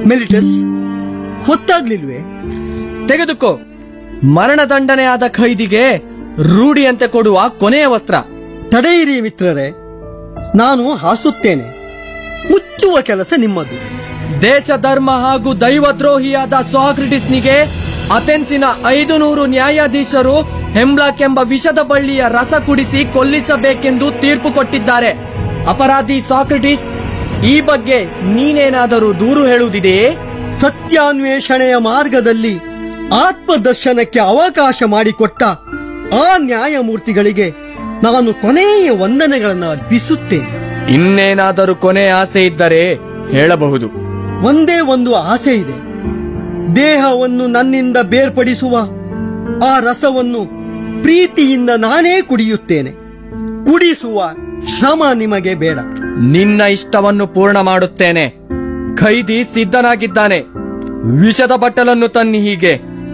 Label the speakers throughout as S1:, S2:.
S1: mellitus ಹೊತ್ತಾಗ್ಲಿಲ್ವೇ
S2: ತೆಗೆದುಕೋ ಮರಣದಂಡನೆಯಾದ ಖೈದಿಗೆ ರೂಢಿಯಂತೆ ಕೊಡುವ ಕೊನೆಯ ವಸ್ತ್ರ
S1: ತಡೆಯಿರಿ ಮಿತ್ರರೇ ನಾನು ಹಾಸುತ್ತೇನೆ ಮುಚ್ಚುವ ಕೆಲಸ ನಿಮ್ಮದು
S2: ದೇಶ ಧರ್ಮ ಹಾಗೂ ದೈವದ್ರೋಹಿಯಾದ ಸಾಕ್ರಿಟಿಸ್ನಿಗೆ ಅಥೆನ್ಸಿನ ಐದು ನೂರು ನ್ಯಾಯಾಧೀಶರು ಹೆಮ್ಲಾಕ್ ಎಂಬ ವಿಷದ ಬಳ್ಳಿಯ ರಸ ಕುಡಿಸಿ ಕೊಲ್ಲಿಸಬೇಕೆಂದು ತೀರ್ಪು ಕೊಟ್ಟಿದ್ದಾರೆ ಅಪರಾಧಿ ಸಾಕ್ರಿಟಿಸ್ ಈ ಬಗ್ಗೆ ನೀನೇನಾದರೂ ದೂರು ಹೇಳುವುದಿದೆಯೇ
S1: ಸತ್ಯಾನ್ವೇಷಣೆಯ ಮಾರ್ಗದಲ್ಲಿ ಆತ್ಮದರ್ಶನಕ್ಕೆ ಅವಕಾಶ ಮಾಡಿಕೊಟ್ಟ ಆ ನ್ಯಾಯಮೂರ್ತಿಗಳಿಗೆ ನಾನು ಕೊನೆಯ ವಂದನೆಗಳನ್ನು ಅರ್ಪಿಸುತ್ತೇನೆ
S2: ಇನ್ನೇನಾದರೂ ಕೊನೆ ಆಸೆ ಇದ್ದರೆ ಹೇಳಬಹುದು
S1: ಒಂದೇ ಒಂದು ಆಸೆ ಇದೆ ದೇಹವನ್ನು ನನ್ನಿಂದ ಬೇರ್ಪಡಿಸುವ ಆ ರಸವನ್ನು ಪ್ರೀತಿಯಿಂದ ನಾನೇ ಕುಡಿಯುತ್ತೇನೆ ಕುಡಿಸುವ ಶ್ರಮ ನಿಮಗೆ ಬೇಡ
S2: ನಿನ್ನ ಇಷ್ಟವನ್ನು ಪೂರ್ಣ ಮಾಡುತ್ತೇನೆ ಖೈದಿ ಸಿದ್ಧನಾಗಿದ್ದಾನೆ ವಿಷದ ಬಟ್ಟಲನ್ನು ತನ್ನಿ ಹೀಗೆ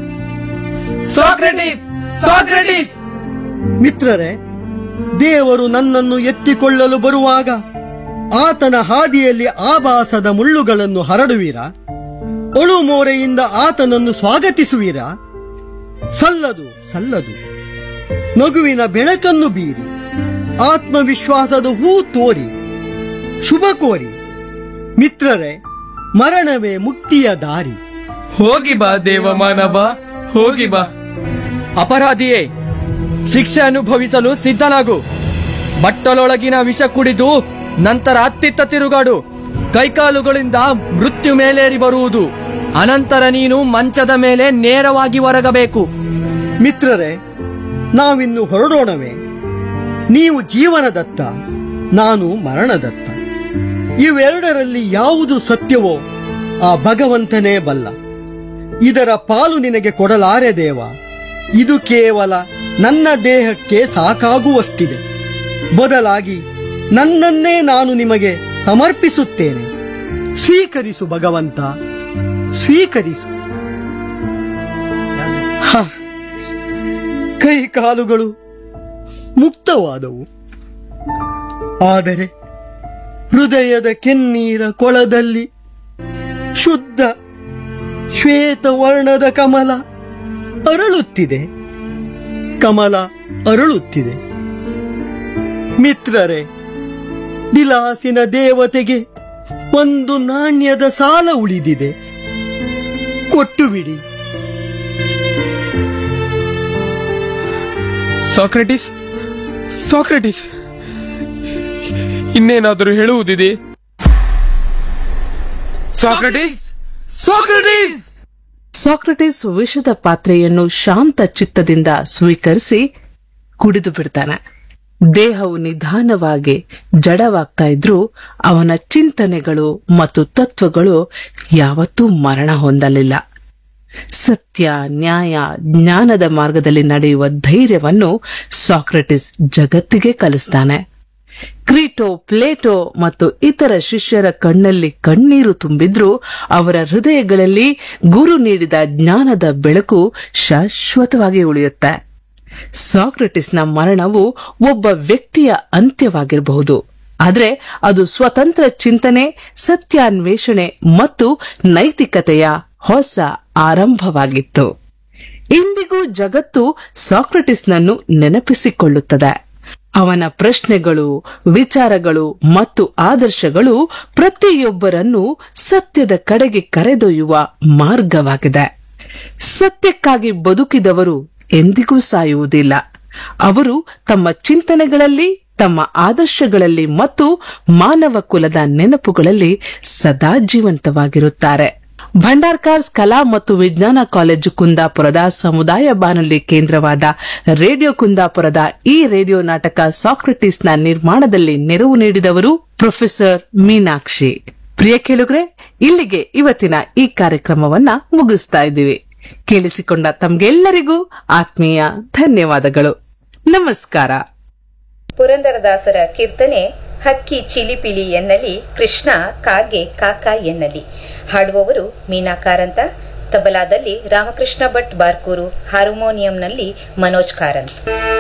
S2: ಸಾಕ್ರೆಟಿಸ್ ಸಾಕ್ರೆಟಿಸ್
S1: ಮಿತ್ರರೇ ದೇವರು ನನ್ನನ್ನು ಎತ್ತಿಕೊಳ್ಳಲು ಬರುವಾಗ ಆತನ ಹಾದಿಯಲ್ಲಿ ಆಭಾಸದ ಮುಳ್ಳುಗಳನ್ನು ಹರಡುವಿರಾ ಒಳುಮೋರೆಯಿಂದ ಆತನನ್ನು ಸ್ವಾಗತಿಸುವಿರಾ ಸಲ್ಲದು ಸಲ್ಲದು ನಗುವಿನ ಬೆಳಕನ್ನು ಬೀರಿ ಆತ್ಮವಿಶ್ವಾಸದ ಹೂ ತೋರಿ ಶುಭ ಕೋರಿ ಮಿತ್ರರೇ ಮರಣವೇ ಮುಕ್ತಿಯ ದಾರಿ
S2: ಹೋಗಿ ಬಾ ದೇವಮಾನವ ಹೋಗಿ ಬಾ ಅಪರಾಧಿಯೇ ಶಿಕ್ಷೆ ಅನುಭವಿಸಲು ಸಿದ್ಧನಾಗು ಬಟ್ಟಲೊಳಗಿನ ವಿಷ ಕುಡಿದು ನಂತರ ಅತ್ತಿತ್ತ ತಿರುಗಾಡು ಕೈಕಾಲುಗಳಿಂದ ಮೃತ್ಯು ಮೇಲೇರಿ ಬರುವುದು ಅನಂತರ ನೀನು ಮಂಚದ ಮೇಲೆ ನೇರವಾಗಿ ಹೊರಗಬೇಕು
S1: ಮಿತ್ರರೇ ನಾವಿನ್ನು ಹೊರಡೋಣವೇ ನೀವು ಜೀವನದತ್ತ ನಾನು ಮರಣದತ್ತ ಇವೆರಡರಲ್ಲಿ ಯಾವುದು ಸತ್ಯವೋ ಆ ಭಗವಂತನೇ ಬಲ್ಲ ಇದರ ಪಾಲು ನಿನಗೆ ಕೊಡಲಾರೆ ದೇವ ಇದು ಕೇವಲ ನನ್ನ ದೇಹಕ್ಕೆ ಸಾಕಾಗುವಷ್ಟಿದೆ ಬದಲಾಗಿ ನನ್ನನ್ನೇ ನಾನು ನಿಮಗೆ ಸಮರ್ಪಿಸುತ್ತೇನೆ ಸ್ವೀಕರಿಸು ಭಗವಂತ ಸ್ವೀಕರಿಸು ಹ, ಕೈ ಕಾಲುಗಳು ಮುಕ್ತವಾದವು ಆದರೆ ಹೃದಯದ ಕೆನ್ನೀರ ಕೊಳದಲ್ಲಿ ಶುದ್ಧ ಶ್ವೇತ ವರ್ಣದ ಕಮಲ ಅರಳುತ್ತಿದೆ ಕಮಲ ಅರಳುತ್ತಿದೆ ಮಿತ್ರರೇ ವಿಲಾಸಿನ ದೇವತೆಗೆ ಒಂದು ನಾಣ್ಯದ ಸಾಲ ಉಳಿದಿದೆ ಕೊಟ್ಟು ಬಿಡಿ
S2: ಸಾಕ್ರೆಟಿಸ್ ಸಾಕ್ರೆಟಿಸ್ ಇನ್ನೇನಾದರೂ ಹೇಳುವುದಿದೆ ಸಾಕ್ರೆಟಿಸ್ ಸಾಕ್ರೆಟಿಸ್
S3: ಸಾಕ್ರಟಿಸ್ ವಿಷದ ಪಾತ್ರೆಯನ್ನು ಶಾಂತ ಚಿತ್ತದಿಂದ ಸ್ವೀಕರಿಸಿ ಕುಡಿದು ಬಿಡ್ತಾನೆ ದೇಹವು ನಿಧಾನವಾಗಿ ಜಡವಾಗ್ತಾ ಇದ್ರೂ ಅವನ ಚಿಂತನೆಗಳು ಮತ್ತು ತತ್ವಗಳು ಯಾವತ್ತೂ ಮರಣ ಹೊಂದಲಿಲ್ಲ ಸತ್ಯ ನ್ಯಾಯ ಜ್ಞಾನದ ಮಾರ್ಗದಲ್ಲಿ ನಡೆಯುವ ಧೈರ್ಯವನ್ನು ಸಾಕ್ರೆಟಿಸ್ ಜಗತ್ತಿಗೆ ಕಲಿಸ್ತಾನೆ ಕ್ರೀಟೋ ಪ್ಲೇಟೋ ಮತ್ತು ಇತರ ಶಿಷ್ಯರ ಕಣ್ಣಲ್ಲಿ ಕಣ್ಣೀರು ತುಂಬಿದ್ರೂ ಅವರ ಹೃದಯಗಳಲ್ಲಿ ಗುರು ನೀಡಿದ ಜ್ಞಾನದ ಬೆಳಕು ಶಾಶ್ವತವಾಗಿ ಉಳಿಯುತ್ತೆ ಸಾಕ್ರೆಟಿಸ್ನ ಮರಣವು ಒಬ್ಬ ವ್ಯಕ್ತಿಯ ಅಂತ್ಯವಾಗಿರಬಹುದು ಆದರೆ ಅದು ಸ್ವತಂತ್ರ ಚಿಂತನೆ ಸತ್ಯಾನ್ವೇಷಣೆ ಮತ್ತು ನೈತಿಕತೆಯ ಹೊಸ ಆರಂಭವಾಗಿತ್ತು ಇಂದಿಗೂ ಜಗತ್ತು ಸಾಕ್ರೆಟಿಸ್ನನ್ನು ನೆನಪಿಸಿಕೊಳ್ಳುತ್ತದೆ ಅವನ ಪ್ರಶ್ನೆಗಳು ವಿಚಾರಗಳು ಮತ್ತು ಆದರ್ಶಗಳು ಪ್ರತಿಯೊಬ್ಬರನ್ನು ಸತ್ಯದ ಕಡೆಗೆ ಕರೆದೊಯ್ಯುವ ಮಾರ್ಗವಾಗಿದೆ ಸತ್ಯಕ್ಕಾಗಿ ಬದುಕಿದವರು ಎಂದಿಗೂ ಸಾಯುವುದಿಲ್ಲ ಅವರು ತಮ್ಮ ಚಿಂತನೆಗಳಲ್ಲಿ ತಮ್ಮ ಆದರ್ಶಗಳಲ್ಲಿ ಮತ್ತು ಮಾನವ ಕುಲದ ನೆನಪುಗಳಲ್ಲಿ ಸದಾ ಜೀವಂತವಾಗಿರುತ್ತಾರೆ ಭಂಡಾರ್ಕಾರ್ಸ್ ಕಲಾ ಮತ್ತು ವಿಜ್ಞಾನ ಕಾಲೇಜು ಕುಂದಾಪುರದ ಸಮುದಾಯ ಬಾನುಲಿ ಕೇಂದ್ರವಾದ ರೇಡಿಯೋ ಕುಂದಾಪುರದ ಈ ರೇಡಿಯೋ ನಾಟಕ ಸಾಕ್ರೆಟಿಸ್ನ ನಿರ್ಮಾಣದಲ್ಲಿ ನೆರವು ನೀಡಿದವರು ಪ್ರೊಫೆಸರ್ ಮೀನಾಕ್ಷಿ ಪ್ರಿಯ ಕೇಳುಗ್ರೆ ಇಲ್ಲಿಗೆ ಇವತ್ತಿನ ಈ ಕಾರ್ಯಕ್ರಮವನ್ನ ಮುಗಿಸ್ತಾ ಇದ್ದೀವಿ ಕೇಳಿಸಿಕೊಂಡ ತಮ್ಗೆಲ್ಲರಿಗೂ ಆತ್ಮೀಯ ಧನ್ಯವಾದಗಳು ನಮಸ್ಕಾರ
S4: ಪುರಂದರದಾಸರ ಕೀರ್ತನೆ ಹಕ್ಕಿ ಚಿಲಿಪಿಲಿ ಎನ್ನಲಿ ಕೃಷ್ಣ ಕಾಗೆ ಕಾಕ ಎನ್ನಲಿ ಹಾಡುವವರು ಮೀನಾ ಕಾರಂತ ತಬಲಾದಲ್ಲಿ ರಾಮಕೃಷ್ಣ ಭಟ್ ಬಾರ್ಕೂರು ಹಾರ್ಮೋನಿಯಂನಲ್ಲಿ ಮನೋಜ್ ಕಾರಂತ್